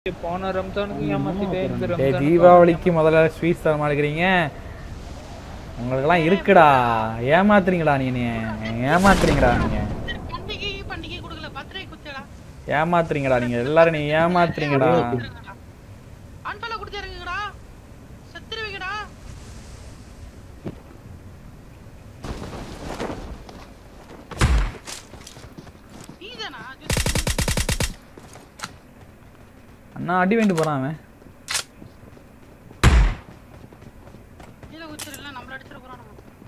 போன ரம்ஜானுக்கு ஏமாத்திட்டேன் இந்த டேய் ரம்ஜானுக்கு தீபாவளிக்கு முதல்ல ஸ்வீட்ஸ் தர மாட்டேங்கிறீங்க உங்களுக்கெல்லாம் இருக்குடா ஏமாத்துறீங்கடா நீ ஏமாத்துறீங்கடா நீங்க பண்டிகை பண்டிகை கொடுக்கல பத்திரை குச்சடா ஏமாத்துறீங்கடா நீங்க எல்லாரும் நீ ஏமாத்துறீங்கடா அன்பல குடிச்சிருங்கடா செத்துருவீங்கடா நீதானா அண்ணா அடி வேண்டு போறான் அவன் கீழே குச்சிரல நம்மள அடிச்சிர போறான்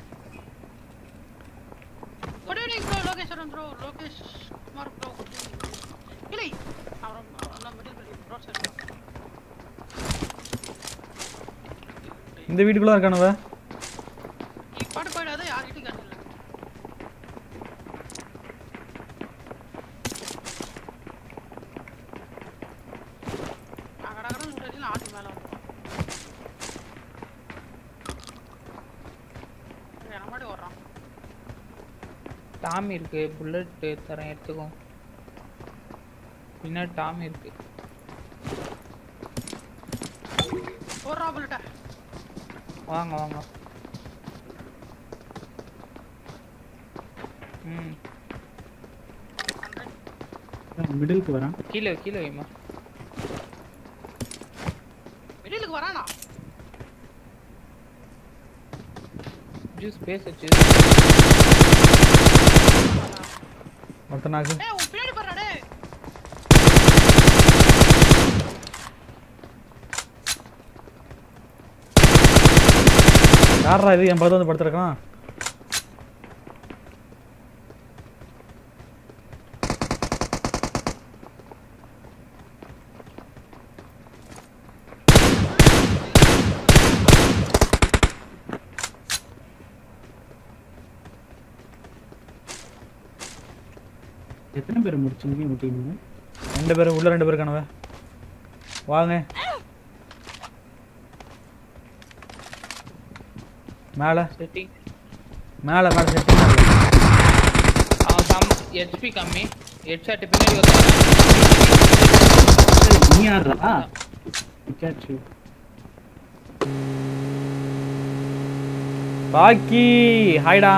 good evening bro Lokeswaran bro Lokesh Kumar bro இல்லை அவன் அவன் மிடில் பண்ணி ப்ரோ சார் இந்த வீட்டுக்குள்ள இருக்கானுவ நீ பாட்டு போயிடாத யார்கிட்டயும் காசு இல்லை அகடகட முன்னாடி ஆட்டு மேல வந்துடும் என்ன மாதிரி ஓடுறான் டாமி இருக்கு புல்லட் தரேன் எடுத்துக்கோ பின்னாடி டாமி இருக்கு ஓடுறா புல்லட்ட வாங்க வாங்க ம் மிடிலுக்கு வரான் கீழே கீழே வைமா வெளியிலுக்கு வரானா ஜூஸ் பேச ஒருத்தனாக்கு டேய் உன் பின்னாடி பாருடா டேய் யாரா இது என் பக்கத்துல வந்து படுத்துருக்கான் எத்தனை பேர் முடிச்சீங்க முட்டிங்க ரெண்டு பேரும் உள்ள ரெண்டு பேர் இருக்கானுவ வாங்க மேல செட்டிங் மேல மேல செட்டிங் அவன் கம் ஹெச்பி கம்மி ஹெட்ஷாட் பின்னாடி வந்தாங்க நீ யாரா பிக்காச்சு பாக்கி ஹாய்டா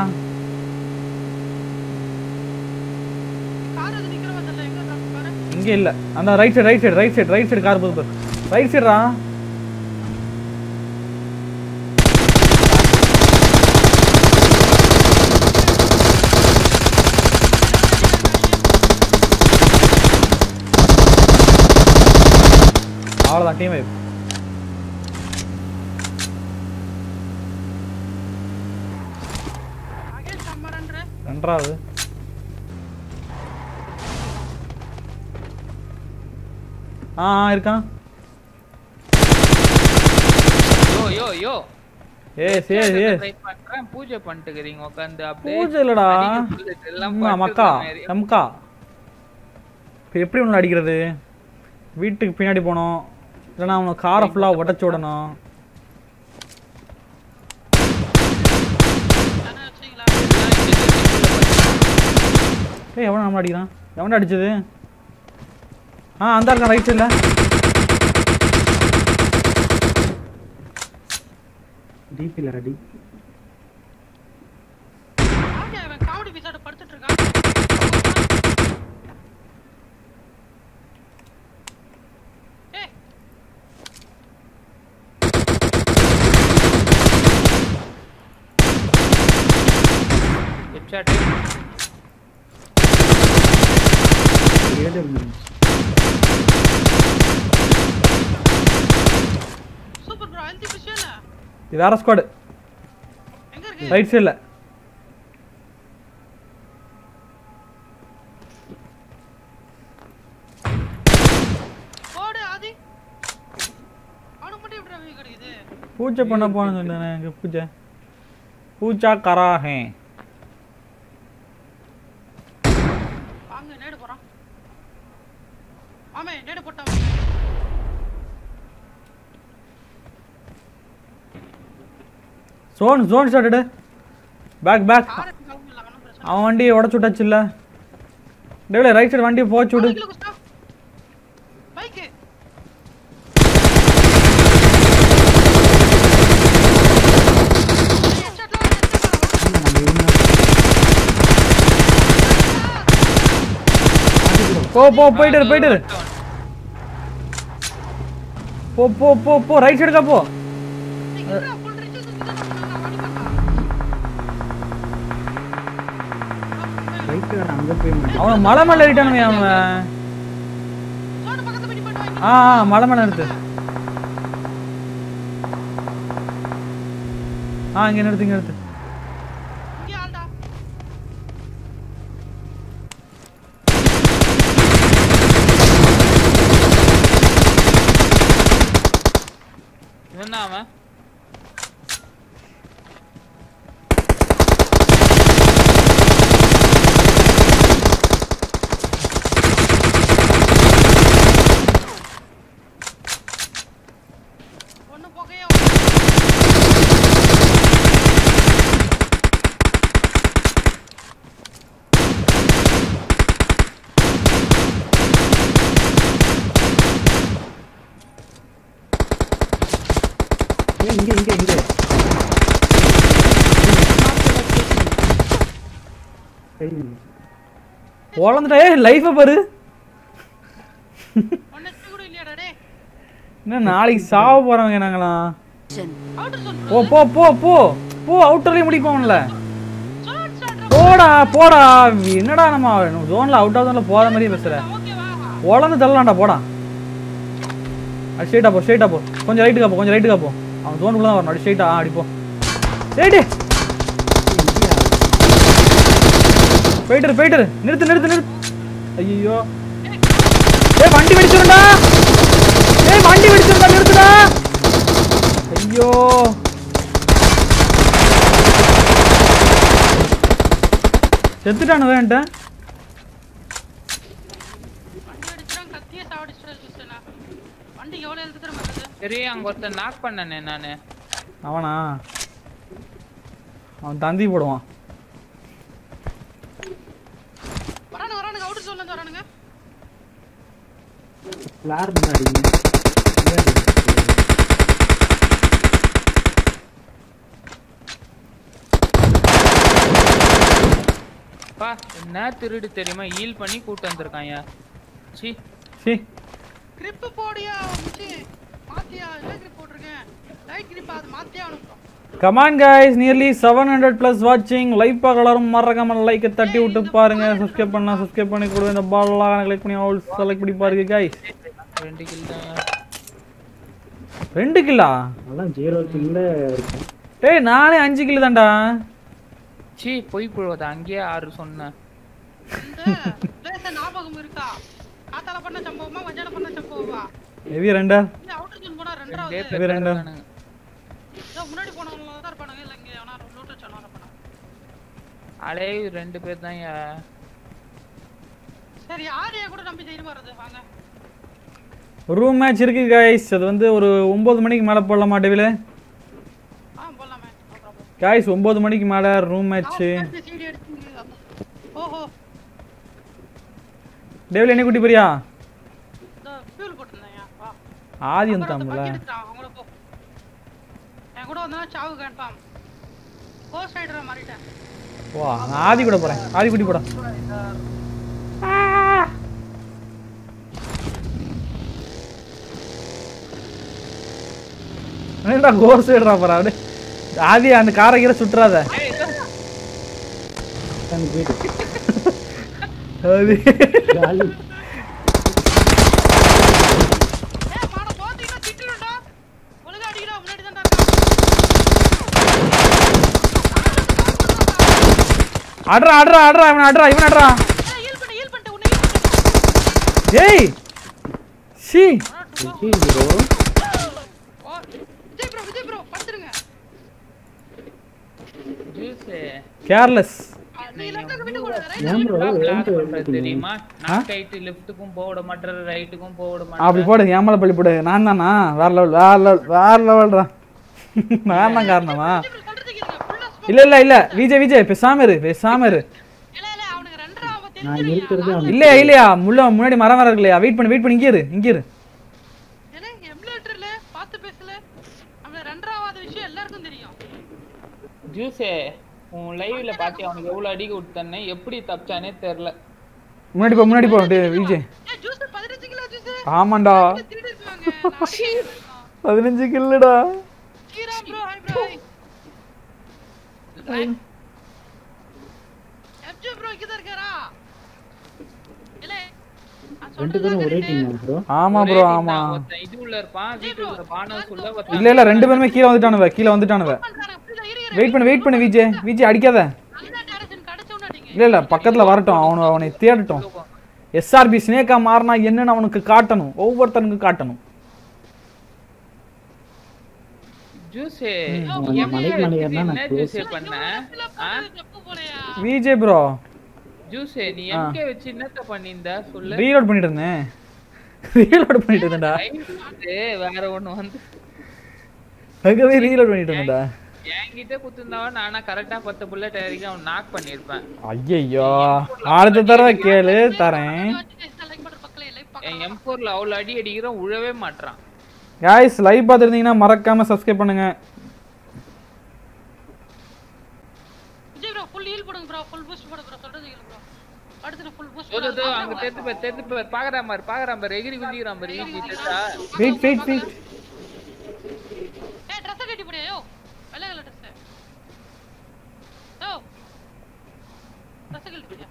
கார் அது நிக்கிற வந்தல எங்க இருக்கான் பாரு இங்க இல்ல அந்த right side right side right side right side car போகுது பாரு ரைட் சைடுடா அவ்வளோதான் டீம் வைப் நாகேஷ் அம்மரன்ற ரெண்டாவது ஆ ஆ, இருக்கான் yo yo yo yes yes yes try பண்றேன் பூஜை பண்ணிட்டு இருக்கீங்க உட்காந்து அப்படியே பூஜை இல்லடா அடிக்க bullet எல்லாம் அம்மா, பட்டு மக்கா மாதிரி. நமக்கா இப்போ எப்படி ஒன்று அடிக்கிறது வீட்டுக்கு பின்னாடி போகணும் இல்லைன்னா அவனை காரை ஃபுல்லாக உடச்சி விடணும் தானே வச்சீங்களா எல்லாம் இங்க இந்த வீட்டுல பட்டு. ஏய் எவனை நம்ம அடிக்கிறான் எவன்டா அடிச்சது ஆ அந்த இருக்கான் ரைட் சைடில் டிபியில் ரெடி ஆகே அவன் காமெடி பிசாட படுத்துட்டு இருக்கான் ஏய் ஹெட்ஷாட் ஏழு இருந்துச்சு சூப்பர் ப்ரோ ஹெல்தி பிஷன் இது வேற ஸ்குவாடு எங்க இருக்கு ரைட் சைடில் போடு ஆதி அவனுக்கு மட்டும் எப்படி ரவி கிடைக்குது பூஜை பண்ண போனேன்னு சொன்னேன் எங்க பூஜை பூஜா கராஹே வாங்க நேடு போறான் ஆமே நேடு போட்டான் zone zone started back back car எடுத்து கிளம்பிடலாம் ஒன்றும் பிரச்சனை அவன் வண்டியை உடச்சு விட்டாச்சு இல்ல டேவில ரைட் சைடு வண்டியை போச்சு விடு கிலோ குஸ்டா பைக்கு போ போ போயிட்டு இரு, போயிட்டு இரு. போ போ போ போ ரைட் சைடுக்கா போ ஃபுல் ரிச்சல் சுத்தி தான் நான் வாடி பண்ணா ரைட்டு அங்கே போய் மாட்டேன் அவனை மலை மேல ஏறிட்டானுங்க அவன் சோடு பக்கத்துல போய் நிப்பாட்டு ஆ ஆ, மலை மேல நிறுத்து ஆ இங்க நிறுத்து இங்க நிறுத்து இங்கே ஆள்டா இவன் தான் அவன் ஒண்ணு புகையா ஏய், இங்க இங்க இங்க சரி பொழந்துட்டா ஏய் லைஃபை பாரு ஒண்ணு கூட இல்லையாடா டேய் என்ன நாளைக்கு சாவ போறவங்க நாங்களாம் அவுட்டர் சோன் போ போ போ போ போ அவுட்டர்லயே முடிப்போம்ல சோட் சோட் போடா போடா என்னடா நம்ம ஜோன்ல அவுட் ஆஃப் ஜோன்ல போற மாதிரியே பேசுற ஓகேவா உழந்து தள்ளலாம்டா போடா அது ஸ்ட்ரைட்டா போ ஸ்ட்ரைட்டா போ கொஞ்சம் ரைட்டுக்கா போ கொஞ்சம் ரைட்டுக்கா போ அவன் ஜோனுக்குள்ள தான் வரணும் அடி ஸ்ட்ரைட்டா அடி போ ரைட்டு போயிட்டு இரு, போயிட்டு இரு. நிறுத்து நிறுத்து நிறுத்து ஐயோ ஏய் வண்டி வெடிச்சிருண்டா ஏய் வண்டி வெடிச்சிருந்தா நிறுத்துடா ஐயோ செத்துட்டானு வேண்ட வண்டி அடிச்சுறான் கத்தியே சாவடிச்சுட்டு சுத்தனா வண்டி எவ்வளவு எழுத்து தெரியுமா இருக்குது சரி அங்க ஒருத்தன் நாக் பண்ணனே நானு அவனா அவன் தந்தி போடுவான் வரானுங்க வரானுங்க அவுட்டர் சோன்ல இருந்து வரானுங்க ஃப்ளார் முன்னாடி பா என்ன திருடு தெரியுமா ஈல் பண்ணி கூட்டு வந்திருக்காங்க சி சி கிரிப் போடியா மிச்சி மாத்தியா இல்ல கிரிப் போட்டிருக்கேன் லைட் கிரிப் அது மாத்தியா அனுப்புறோம் come on guys nearly seven hundred plus வாட்சிங் லைக் பார்க்கலாரும் மறக்காம லைக்கை தட்டி விட்டு பாருங்க சப்ஸ்கிரைப் பண்ணா சப்ஸ்கிரைப் பண்ணி கூட இந்த பால்லாம் கிளிக் பண்ணி ஆல் செலக்ட் பண்ணி பாருங்க கைஸ் ரெண்டு கில் தான் ரெண்டு கில்லா அதெல்லாம் ஜீரோ கில்ல இருக்கும் டேய் நானே அஞ்சு கிலோ தான்டா சி பொய் புழுவத அங்கேயே ஆறு சொன்னேன் இந்த பிளேஸ் ஞாபகம் இருக்கா காத்தால பண்ண சம்பவமா மஞ்சால பண்ண சம்பவமா ஹெவி ரெண்டா இல்ல அவுட்டர் ஜோன் போனா ரெண்டே ரெண்டாவது இது பேர் ரெண்டு. இருக்கானுங்க. இதோ முன்னாடி போனவங்க தான் இருப்பானுங்க இல்ல இங்க எவனா லூட்டர் சொன்னா இருப்பானுங்க அலே ரெண்டு பேர் தான் சரி ஆரியா கூட நம்பி தைரியமா வருது வாங்க ரூம் மேட்ச் இருக்கு கைஸ் அது வந்து ஒரு ஒம்பது மணிக்கு மேலே போடலாம் மாட்டேவில ஆ போலாமே நோ ப்ராப்ளம் கைஸ் ஒம்பது மணிக்கு மேலே ரூம் மேட்ச்சு சீடி எடுத்து ஓஹோ டேவில் என்ன குட்டி பிரியா இந்த ஃபியூல் போட்டிருந்தேன் வா ஆதி அப்புறம் அந்த வந்துட்டாம்ல bucket எடுத்துட்டான், அவங்கள போ. என் கூட வந்தா சாவு கன்ஃபார்ம் கோஸ்ட் ரைடரா மாறிட்டேன் வா நான் ஆதி கூட போகிறேன் ஆதி குட்டி போட என்னடா கோர்ஸ் ஏடுறா போறா அப்படியே ஆதி அந்த காரை கீரை சுட்டுறாத தனி வீடு ஆதி ஜாலி ஏய் மாட தோத்தீங்கன்னா திட்டுடா ஒழுங்கா அடிக்கடா முன்னாடி தான் ஆடுறா ஆடுறா ஆடுறா இவன் ஆடுறா இவன் ஆடுறா ஏய் ஹீல் பண்ணு ஹீல் பண்ணிட்டு உன்னை ஹீல் பண்ணு ஏய் சி விஜய் ப்ரோ ஓ விஜய் ப்ரோ விஜய் ப்ரோ படுத்துருங்க ஜூஸ் கேர்லெஸ் ஆ, நீ லெஃப்ட்ல விட்டு கூட ரைட் ஏன் ப்ரோ பிளாக் பண்றது தெரியுமா நான் கைட்டு லெஃப்ட்டுக்கும் போக விட மாட்டேன் ரைட்டுக்கும் போக விட அப்படி மாட்டேன் போடு ஏமால பள்ளி போடு நான் தானா வேற லெவல் வேற லெவல் வேற லெவல்ரா நான் தான் காரணமா சொல்றது கேளுங்க ஃபுல்லா இல்ல இல்ல இல்ல விஜய் விஜய் பேசாம இரு பேசாம இரு இல்ல இல்ல அவனுக்கு ரெண்டரை அவன் நான் தெரிஞ்சிருயா இருக்கிறது அவன் இல்லையா இல்லையா முள்ள முன்னாடி மரம் வர இல்லையா வெயிட் பண்ணி வெயிட் பண்ணி இங்கே இரு இங்கே இரு ஏலே எம்லேட்டர்ல பார்த்து பேசல அவன் ரெண்டராவது விஷயம் எல்லாருக்கும் தெரியும் ஜூஸே உன் லைவ்ல பாத்தி அவனுக்கு எவ்வளவு அடிக்க விட்டேன்னு எப்படி தப்பிச்சானே தெரியல முன்னாடி போ முன்னாடி போ டேய் விஜய் ஏய் ஜூஸ் 15 கிலோ ஜூஸ் ஆமாண்டா திருடி இருக்காங்க பதினஞ்சு கில்லுடா கீரா bro hi bro MG bro இங்க தான் இருக்காரா இல்ல ரெண்டு பேரும் ஒரே டீம் ப்ரோ ஆமா ஒரே ப்ரோ team ஆமா தான். ஒருத்தன் இது உள்ள இருப்பான் வீட்டு உள்ள பானஸ் உள்ள ஒருத்தன் இல்ல இல்ல ரெண்டு பேருமே கீழே வந்துட்டானுவ கீழே வந்துட்டானுவ பண்றாங்க புரியுதா இரு இரு வெயிட் பண்ணு வெயிட் பண்ணு விஜய் விஜய் அடிக்காத அந்த டைரக்ஷன் கடச்ச உடனே இல்ல இல்ல பக்கத்துல வரட்டும் அவனு அவனை தேடட்டும் எஸ்ஆர்பி ஸ்னேக்கா மாறினா என்னன்னு அவனுக்கு காட்டணும் ஒவ்வொருத்தனுக்கு காட்டணும் ஜூஸ் அவன் மலைக்கு மேல ஏறினா நான் என்ன ஜூஸ் பண்ண ஆ? தப்பு போலையா விஜய் ப்ரோ ஜூஸ் நீ எம்கே வச்சு என்னத்த பண்ணியிருந்த சொல்லு ரீலோட் பண்ணிட்டு இருந்தேன் ரீலோட் பண்ணிட்டு இருந்தேன்டா Right. வேற ஒண்ணு வந்து அங்கவே ரீலோட் பண்ணிட்டு இருந்தேன்டா என்கிட்ட குத்துருந்தாவா நானா கரெக்டா பத்து புல்லட் இறக்கி அவன் நாக் பண்ணிருப்பேன் ஐயையோ அடுத்த தடவை கேளு தரேன் லைக் பண்ற பக்கல லைக் என் எம் ஃபோர்ல அவ்வளவு அடி அடிக்கிறோம் உழவே மாட்றான் காய்ஸ் லைவ் பார்த்துருந்தீங்கன்னா மறக்காம சப்ஸ்கிரைப் பண்ணுங்க விஜய் ப்ரோ ஃபுல் ஹீல் போடுங்க ப்ரோ ஃபுல் பூஸ்ட் போடுங்க ப்ரோ சொல்றது கேளு ப்ரோ அடுத்து ஃபுல் பூஸ்ட் தோ, தோ, தோ, அங்க தெரிந்து பாரு தெரிந்து பாரு பாக்குறான் பாரு பாக்குறான் பாரு எகிரி குதிக்கிறான் பாரு ஈஜி தெரிஞ்சா வெயிட் வெயிட் வெயிட் ஏய் Dress கட்டி போடியா யோ வெள்ளை கலர் Dress யோ Dress கட்டி போடியா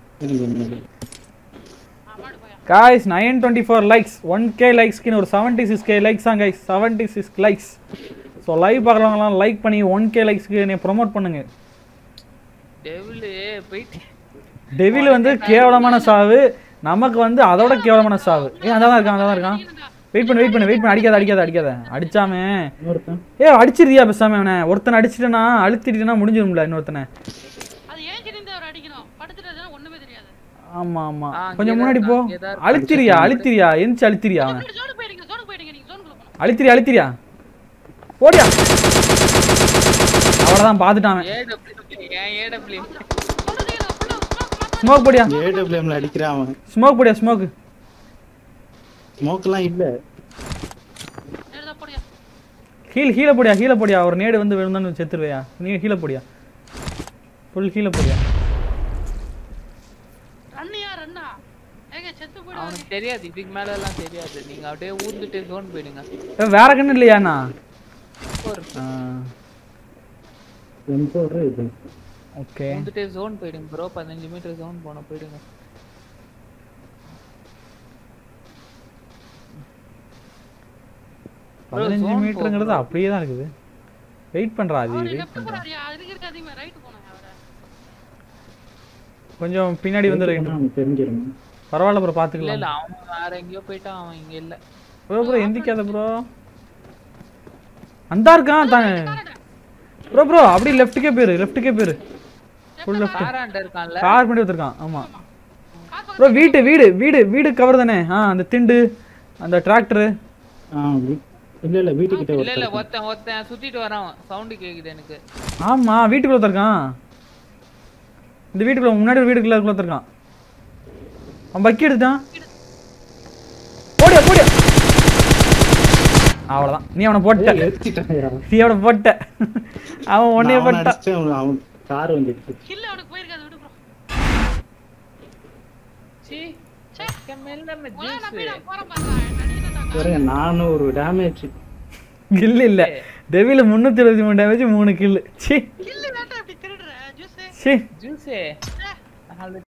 ஆமாடு போயா guys nine twenty four likes one K லைக்ஸ்க்கு ஒரு செவன்ட்டி சிக்ஸ் கே லைக்ஸ் தான் guys seventy six likes so live பார்க்குறவங்களாம் லைக் பண்ணி ஒன் கே லைக்ஸ்க்கு என்னை ப்ரொமோட் பண்ணுங்க டெவிலு போயிட்டு டெவில் வந்து கேவலமான சாவு நமக்கு வந்து அதோட கேவலமான சாவு ஏ அதான் தான் இருக்கான் அதான் தான் இருக்கான் வெயிட் பண்ணு வெயிட் பண்ணு வெயிட் பண்ணு அடிக்காத அடிக்காத அடிக்காத அடிச்சாமே இன்னொருத்தன் ஏ அடிச்சிருதியா பேசாம அவனை ஒருத்தனை அடிச்சிட்டனா அழுத்திட்டனா முடிஞ்சிரும்ல இன்னொருத்தனை அது ஏன் சிரிந்து அவர் அடிக்கணும் படுத்துட்டா ஒண்ணுமே தெரியாது ஆமா ஆமா ஆ, கொஞ்சம் அங்கேதான் முன்னாடி போ இருக்கான், அங்கேதான் இருக்கான். அழுத்திரியா அழுத்திரியா எந்திரிச்சு அழுத்திரியா அவனை ஜோனுக்கு போயிடுங்க ஜோனுக்கு போயிடுங்க நீங்க ஜோனுக்குள்ள போங்க அழுத்திரியா அழுத்திரியா போடியா அவ்வளவுதான் பார்த்துட்டான் அவன். ஏடபிள்யூ ஏன் ஏடபிள்யூ சொல்றது கேளு ஃபுல்லா ஸ்மோக் ஸ்மோக் போடியா ஏடபிள்யூஎம்ல அடிக்கிறான் அவன் ஸ்மோக் போடியா ஸ்மோக் ஸ்மோக்லாம் இல்ல மாத்த போடியா ஹீல் ஹீல போடியா ஹீல போடியா ஒரு நேடு வந்து விழுந்தான்னு செத்துருவையா நீ ஹீல போடியா ஃபுல் ஹீல போடியா ரன்னியா ரன்னா ஏங்க செத்து போயிடுவாங்க அவனுக்கு தெரியாது இதுக்கு மேல எல்லாம் தெரியாது நீங்க அப்படியே ஊந்துட்டு ஜோன் போயிடுங்க ஏ, வேற கண்ணு இல்லையாண்ணா ஒரு எம்போரு இது ஓகே ஊந்துட்டு ஜோன் போயிடுங்க ப்ரோ பதினஞ்சு மீட்டர் ஜோன் போன போயிடுங்க பதினஞ்சு zone மீட்டருங்கிறது அப்படியே தான் இருக்குது வெயிட் பண்றா அது அவரு வெயிட் லெஃப்ட் பண்றா போறாரியா அதுக்கு இருக்க அதிகமா ரைட் போனாங்க அவரை கொஞ்சம் பின்னாடி வந்து ரைட் அவனுக்கு தெரிஞ்சிரும் பரவாயில்ல ப்ரோ இல்ல பாத்துக்கலாம் இல்ல அவன் வேற எங்கேயோ போயிட்டான் அவன் இங்க இல்ல ப்ரோ ப்ரோ எந்திக்காத ப்ரோ அந்தா இருக்கான் தான் ப்ரோ ப்ரோ அப்படியே லெஃப்ட்டுக்கே போயிரு லெஃப்ட்டுக்கே போயிரு ஃபுல் லெஃப்ட் காராண்ட இருக்கான்ல கார் பண்ணி வச்சிருக்கான் ஆமா கார் ப்ரோ வீட்டு வீடு வீடு வீடு கவர் தானே ஆ அந்த திண்டு அந்த டிராக்டர் ஆ வீ- இல்ல இல்ல வீட்டுக்கிட்ட இல்ல இல்ல ஒருத்தர் ஒருத்தன் ஒருத்தன் சுத்திட்டு வரான் சவுண்ட் கேக்குது எனக்கு ஆமா வீட்டுக்குள்ள ஒருத்தன் இந்த வீட்டுக்குள்ள முன்னாடி ஒரு வீட்டுக்குள்ள இருக்குள்ள ஒருத்தன் இருக்கான் அவன் பக்கி எடுத்துட்டான் போடியா போடியா அவ்வளவுதான் நீ அவனை போட்ட எடுத்துட்டாயா நீ அவனை போட்ட அவன் உன்னைய நான் அவனை போட்டான் அடிச்சுட்டு அவன் அவன் கார் வந்துடுச்சு கில்ல அவனுக்கு போயிருக்காது விடு ப்ரோ சீ சே. மெல்ல ஒரே ஜூஸ் நம்பி நான் போறேன் பாருங்க நடிக்கிறேன் பாருங்க நானூறு டேமேஜ் கில் இல்ல டெவில முன்னூத்தி இருபத்தி மூணு டேமேஜ் மூணு கில்லு சி கில்லு வேண்டாம் இப்படி திருடுற ஜூஸ் சி ஜூஸே நாலு